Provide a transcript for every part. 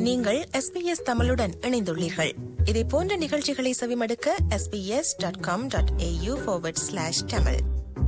நீங்கள் SBS தமிழுடன் இணைந்துள்ளீர்கள் இதே போன்ற நிகழ்ச்சிகளை செவிமடுக்க sbs.com.au dot com dot A தமிழ்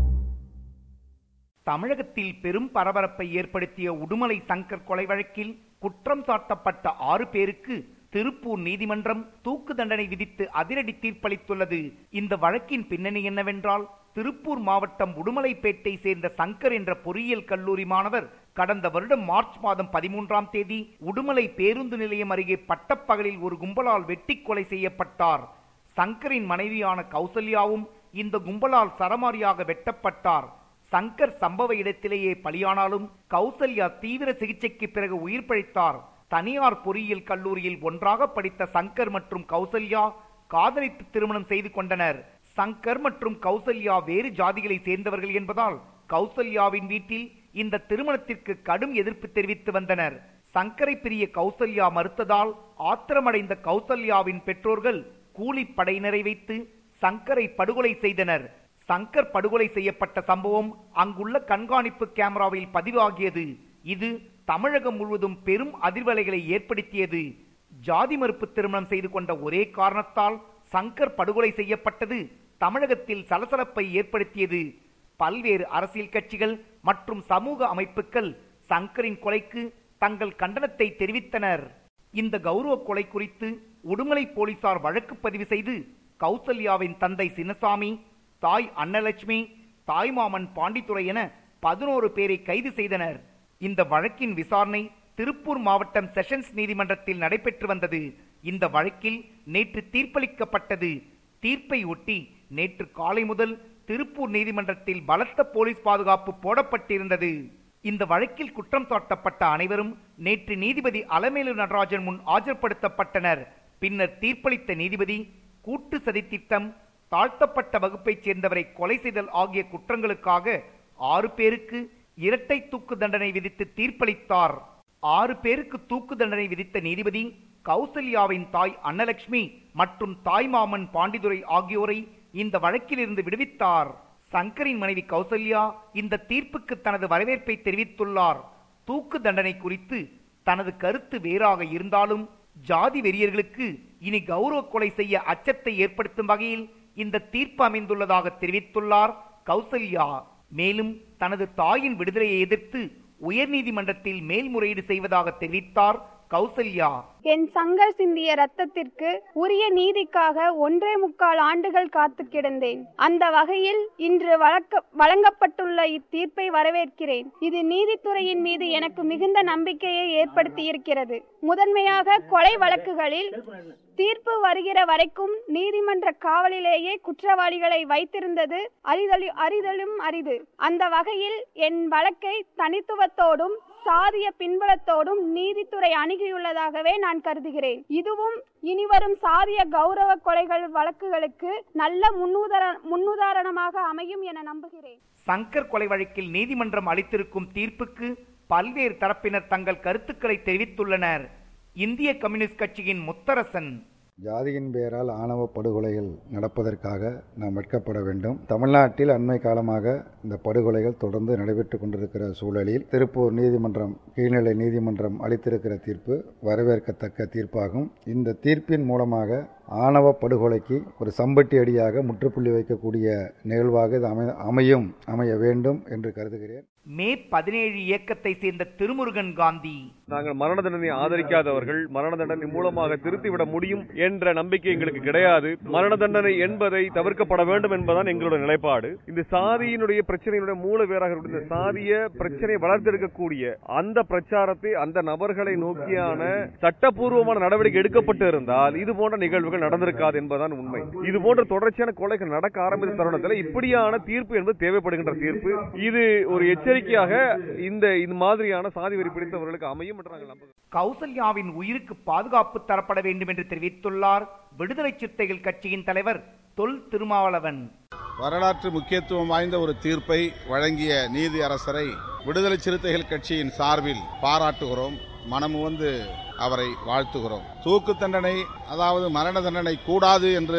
தமிழகத்தில் பெரும் பரபரப்பை ஏற்படுத்திய உடுமலை சங்கர் கொலை வழக்கில் குற்றம் சாட்டப்பட்ட ஆறு பேருக்கு திருப்பூர் நீதிமன்றம் தூக்கு தண்டனை விதித்து அதிரடி தீர்ப்பளித்துள்ளது இந்த வழக்கின் பின்னணி என்னவென்றால் திருப்பூர் மாவட்டம் உடுமலைப்பேட்டை சேர்ந்த சங்கர் என்ற பொறியியல் கல்லூரி மாணவர் கடந்த வருடம் மார்ச் மாதம் பதிமூன்றாம் தேதி உடுமலை பேருந்து நிலையம் அருகே பட்டப்பகலில் ஒரு கும்பலால் வெட்டி கொலை செய்யப்பட்டார் சங்கரின் மனைவியான கௌசல்யாவும் இந்த கும்பலால் சரமாரியாக வெட்டப்பட்டார் சங்கர் சம்பவ இடத்திலேயே பலியானாலும் கௌசல்யா தீவிர சிகிச்சைக்கு பிறகு உயிர் பிழைத்தார் தனியார் பொறியியல் கல்லூரியில் ஒன்றாக படித்த சங்கர் மற்றும் கௌசல்யா காதலித்து திருமணம் செய்து கொண்டனர் சங்கர் மற்றும் கௌசல்யா வேறு ஜாதிகளை சேர்ந்தவர்கள் என்பதால் கௌசல்யாவின் வீட்டில் இந்த திருமணத்திற்கு கடும் எதிர்ப்பு தெரிவித்து வந்தனர் சங்கரை பிரிய கௌசல்யா மறுத்ததால் ஆத்திரமடைந்த கௌசல்யாவின் பெற்றோர்கள் கூலிப்படையினரை வைத்து சங்கரை படுகொலை செய்தனர் சங்கர் படுகொலை செய்யப்பட்ட சம்பவம் அங்குள்ள கண்காணிப்பு கேமராவில் பதிவாகியது இது தமிழகம் முழுவதும் பெரும் அதிர்வலைகளை ஏற்படுத்தியது ஜாதி மறுப்பு திருமணம் செய்து கொண்ட ஒரே காரணத்தால் சங்கர் படுகொலை செய்யப்பட்டது தமிழகத்தில் சலசலப்பை ஏற்படுத்தியது பல்வேறு அரசியல் கட்சிகள் மற்றும் சமூக அமைப்புகள் சங்கரின் கொலைக்கு தங்கள் கண்டனத்தை தெரிவித்தனர் இந்த கௌரவ கொலை குறித்து உடுமலை போலீசார் வழக்கு பதிவு செய்து கௌசல்யாவின் தந்தை சின்னசாமி தாய் அன்னலட்சுமி தாய்மாமன் பாண்டித்துறை என பதினோரு பேரை கைது செய்தனர் இந்த வழக்கின் விசாரணை திருப்பூர் மாவட்டம் செஷன்ஸ் நீதிமன்றத்தில் நடைபெற்று வந்தது இந்த வழக்கில் நேற்று தீர்ப்பளிக்கப்பட்டது தீர்ப்பை ஒட்டி நேற்று காலை முதல் திருப்பூர் நீதிமன்றத்தில் பலத்த போலீஸ் பாதுகாப்பு போடப்பட்டிருந்தது இந்த வழக்கில் குற்றம் சாட்டப்பட்ட அனைவரும் நேற்று நீதிபதி அலமேலு நடராஜன் முன் ஆஜர்படுத்தப்பட்டனர் பின்னர் தீர்ப்பளித்த நீதிபதி கூட்டு சதித்திட்டம் தாழ்த்தப்பட்ட வகுப்பைச் சேர்ந்தவரை கொலை செய்தல் ஆகிய குற்றங்களுக்காக ஆறு பேருக்கு இரட்டை தூக்கு தண்டனை விதித்து தீர்ப்பளித்தார் ஆறு பேருக்கு தூக்கு தண்டனை விதித்த நீதிபதி கௌசல்யாவின் தாய் அன்னலட்சுமி மற்றும் தாய்மாமன் பாண்டிதுரை ஆகியோரை இந்த வழக்கிலிருந்து விடுவித்தார் சங்கரின் மனைவி கௌசல்யா இந்த தீர்ப்புக்கு தனது வரவேற்பை தெரிவித்துள்ளார் தூக்கு தண்டனை குறித்து தனது கருத்து வேறாக இருந்தாலும் ஜாதி வெறியர்களுக்கு இனி கௌரவ கொலை செய்ய அச்சத்தை ஏற்படுத்தும் வகையில் இந்த தீர்ப்பு அமைந்துள்ளதாக தெரிவித்துள்ளார் கௌசல்யா மேலும் தனது தாயின் விடுதலையை எதிர்த்து உயர்நீதிமன்றத்தில் மேல்முறையீடு செய்வதாக தெரிவித்தார் கௌசல்யா என் சங்கர் சிந்திய ரத்தத்திற்கு உரிய நீதிக்காக ஒன்றே முக்கால் ஆண்டுகள் காத்து கிடந்தேன் அந்த வகையில் இன்று வழக்க வழங்கப்பட்டுள்ள இத்தீர்ப்பை வரவேற்கிறேன் இது நீதித்துறையின் மீது எனக்கு மிகுந்த நம்பிக்கையை ஏற்படுத்தியிருக்கிறது முதன்மையாக கொலை வழக்குகளில் தீர்ப்பு வருகிற வரைக்கும் நீதிமன்ற காவலிலேயே குற்றவாளிகளை வைத்திருந்தது அரிதலி அரிதலும் அரிது அந்த வகையில் என் வழக்கை தனித்துவத்தோடும் சாதிய பின்பலத்தோடும் நீதித்துறை அணுகியுள்ளதாகவே நான் கருதுகிறேன் இதுவும் இனிவரும் சாதிய கௌரவ கொலைகள் வழக்குகளுக்கு நல்ல முன்னுதார முன்னுதாரணமாக அமையும் என நம்புகிறேன் சங்கர் கொலை வழக்கில் நீதிமன்றம் அளித்திருக்கும் தீர்ப்புக்கு பல்வேறு தரப்பினர் தங்கள் கருத்துக்களை தெரிவித்துள்ளனர் இந்திய கம்யூனிஸ்ட் கட்சியின் முத்தரசன் ஜாதியின் பெயரால் ஆணவ படுகொலைகள் நடப்பதற்காக நாம் வெட்கப்பட வேண்டும் தமிழ்நாட்டில் அண்மை காலமாக இந்த படுகொலைகள் தொடர்ந்து நடைபெற்று கொண்டிருக்கிற சூழலில் திருப்பூர் நீதிமன்றம் கீழ்நிலை நீதிமன்றம் அளித்திருக்கிற தீர்ப்பு வரவேற்கத்தக்க தீர்ப்பாகும் இந்த தீர்ப்பின் மூலமாக ஆணவ படுகொலைக்கு ஒரு சம்பட்டி அடியாக முற்றுப்புள்ளி வைக்கக்கூடிய நிகழ்வாக இது அமை அமையும் அமைய வேண்டும் என்று கருதுகிறேன் மே பதினேழு இயக்கத்தை சேர்ந்த திருமுருகன் காந்தி நாங்கள் மரண தண்டனை ஆதரிக்காதவர்கள் மரண தண்டனை மூலமாக திருத்திவிட முடியும் என்ற நம்பிக்கை எங்களுக்கு கிடையாது மரண தண்டனை என்பதை தவிர்க்கப்பட வேண்டும் என்பதுதான் எங்களுடைய நிலைப்பாடு இந்த சாதியினுடைய பிரச்சனையினுடைய மூல வேறாக இந்த சாதிய பிரச்சனையை வளர்த்தெடுக்கக்கூடிய அந்த பிரச்சாரத்தை அந்த நபர்களை நோக்கியான சட்டப்பூர்வமான நடவடிக்கை எடுக்கப்பட்டு இருந்தால் இது போன்ற நிகழ்வுகள் நடந்திருக்காது என்பதுதான் உண்மை இது போன்ற தொடர்ச்சியான கொலைகள் நடக்க ஆரம்பித்த தருணத்தில் இப்படியான தீர்ப்பு என்பது தேவைப்படுகின்ற தீர்ப்பு இது ஒரு எச்சரிக்கையாக இந்த இந்த மாதிரியான சாதி வெறி பிடித்தவர்களுக்கு அமையும் என்று நாங்கள் நம்புகிறோம் கௌசல்யாவின் உயிருக்கு பாதுகாப்பு தரப்பட வேண்டும் என்று தெரிவித்துள்ளார் விடுதலை சிறுத்தைகள் கட்சியின் தலைவர் தொல் திருமாவளவன் வரலாற்று முக்கியத்துவம் வாய்ந்த ஒரு தீர்ப்பை வழங்கிய நீதி அரசரை விடுதலை சிறுத்தைகள் கட்சியின் சார்பில் பாராட்டுகிறோம் மனமு வந்து அவரை வாழ்த்துகிறோம் தூக்கு தண்டனை அதாவது மரண தண்டனை கூடாது என்று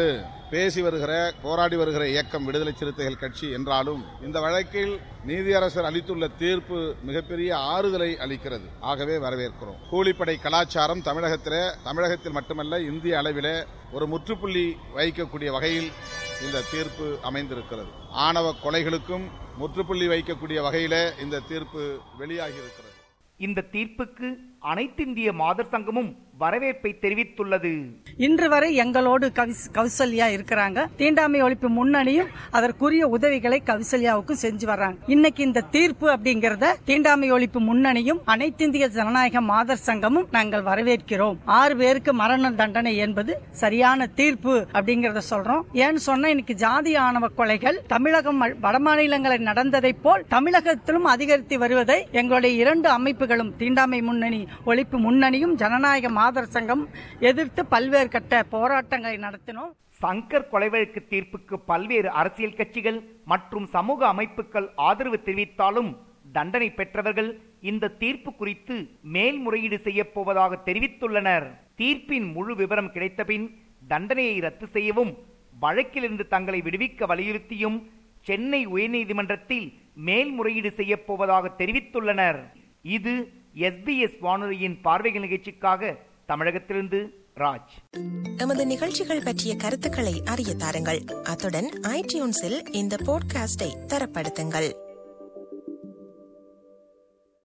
பேசி வருகிற போராடி வருகிற இயக்கம் விடுதலை சிறுத்தைகள் கட்சி என்றாலும் இந்த வழக்கில் நீதியரசர் அளித்துள்ள தீர்ப்பு மிகப்பெரிய ஆறுதலை அளிக்கிறது ஆகவே வரவேற்கிறோம் கூலிப்படை கலாச்சாரம் தமிழகத்திலே தமிழகத்தில் மட்டுமல்ல இந்திய அளவிலே ஒரு முற்றுப்புள்ளி வைக்கக்கூடிய வகையில் இந்த தீர்ப்பு அமைந்திருக்கிறது ஆணவ கொலைகளுக்கும் முற்றுப்புள்ளி வைக்கக்கூடிய வகையிலே இந்த தீர்ப்பு வெளியாகி இருக்கிறது இந்த தீர்ப்புக்கு அனைத்திந்திய மாதர் சங்கமும் வரவேற்பை தெரிவித்துள்ளது இன்று வரை எங்களோடு கவிஸ்- கௌசல்யா இருக்கிறாங்க தீண்டாமை ஒழிப்பு முன்னணியும் அதற்குரிய உதவிகளை கௌசல்யாவுக்கும் செஞ்சு வர்றாங்க இன்னைக்கு இந்த தீர்ப்பு அப்படிங்கறத தீண்டாமை ஒழிப்பு முன்னணியும் அனைத்திந்திய ஜனநாயக மாதர் சங்கமும் நாங்கள் வரவேற்கிறோம் ஆறு பேருக்கு மரண தண்டனை என்பது சரியான தீர்ப்பு அப்படிங்கறத சொல்றோம் ஏன்னு சொன்னா இன்னைக்கு ஜாதி ஆணவ கொலைகள் தமிழகம் ம- வடமாநிலங்களில் நடந்ததை போல் தமிழகத்திலும் அதிகரித்து வருவதை எங்களுடைய இரண்டு அமைப்புகளும் தீண்டாமை முன்னணி ஒழிப்பு முன்னணியும் ஜனநாயக மாதர் சங்கம் எதிர்த்து பல்வேறு கட்ட போராட்டங்களை நடத்தினோம் சங்கர் கொலை வழக்கு தீர்ப்புக்கு பல்வேறு அரசியல் கட்சிகள் மற்றும் சமூக அமைப்புகள் ஆதரவு தெரிவித்தாலும் தண்டனை பெற்றவர்கள் இந்த தீர்ப்பு குறித்து மேல்முறையீடு செய்யப் போவதாக தெரிவித்துள்ளனர் தீர்ப்பின் முழு விவரம் கிடைத்தபின் தண்டனையை ரத்து செய்யவும் வழக்கிலிருந்து தங்களை விடுவிக்க வலியுறுத்தியும் சென்னை உயர்நீதிமன்றத்தில் மேல்முறையீடு செய்யப் போவதாக தெரிவித்துள்ளனர் இது எஸ்பிஎஸ் வானொலியின் பார்வைகள் நிகழ்ச்சிக்காக தமிழகத்திலிருந்து ராஜ் எமது நிகழ்ச்சிகள் பற்றிய கருத்துக்களை அறிய தாருங்கள் அத்துடன் ஐடியூன்ஸில் இந்த போட்காஸ்டை தரப்படுத்துங்கள்